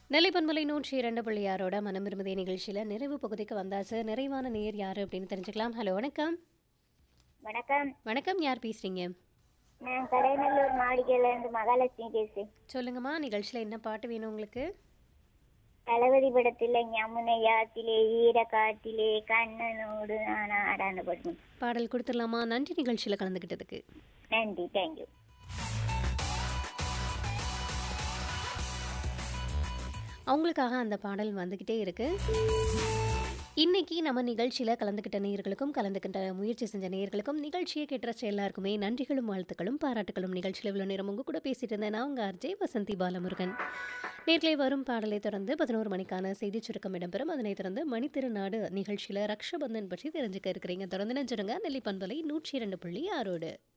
நெல்லை பண்பலை நூற்றி இரண்டு புள்ளியாரோட மனம் விரும்புதே நிகழ்ச்சியில் நிறைவு பகுதிக்கு வந்தாச்சு நிறைவான நேர் யார் அப்படின்னு தெரிஞ்சுக்கலாம் ஹலோ வணக்கம் வணக்கம் வணக்கம் யார் பேசுறீங்க நான் கடைநல்லூர் மாளிகையில இருந்து மகாலட்சுமி பேசுறேன் சொல்லுங்கம்மா நிகழ்ச்சியில் என்ன பாட்டு வேணும் உங்களுக்கு தளபதி படத்துல யமுனையாத்திலே ஈர காட்டிலே கண்ணனோடு நான் ஆடான படம் பாடல் கொடுத்துடலாமா நன்றி நிகழ்ச்சியில் கலந்துக்கிட்டதுக்கு நன்றி தேங்க்யூ அவங்களுக்காக அந்த பாடல் வந்துக்கிட்டே இருக்கு இன்னைக்கு நம்ம நிகழ்ச்சியில் கலந்துக்கிட்ட நேயர்களுக்கும் கலந்துக்கிட்ட முயற்சி செஞ்ச நேயர்களுக்கும் நிகழ்ச்சியை கேட்டுறச்ச எல்லாருக்குமே நன்றிகளும் வாழ்த்துக்களும் பாராட்டுகளும் நிகழ்ச்சியில் இவ்வளோ நேரம் உங்க கூட பேசிட்டு இருந்தேன் நான் உங்கள் ஆர்ஜே வசந்தி பாலமுருகன் நேர்களை வரும் பாடலை தொடர்ந்து பதினோரு மணிக்கான செய்தி சுருக்கம் இடம்பெறும் அதனைத் தொடர்ந்து மணித்திருநாடு நிகழ்ச்சியில் ரக்ஷபந்தன் பற்றி தெரிஞ்சுக்க இருக்கிறீங்க தொடர்ந்து நினைச்சிருங்க நெல்லி பண்பலை நூற்றி இரண்டு புள்ளி ஆறோடு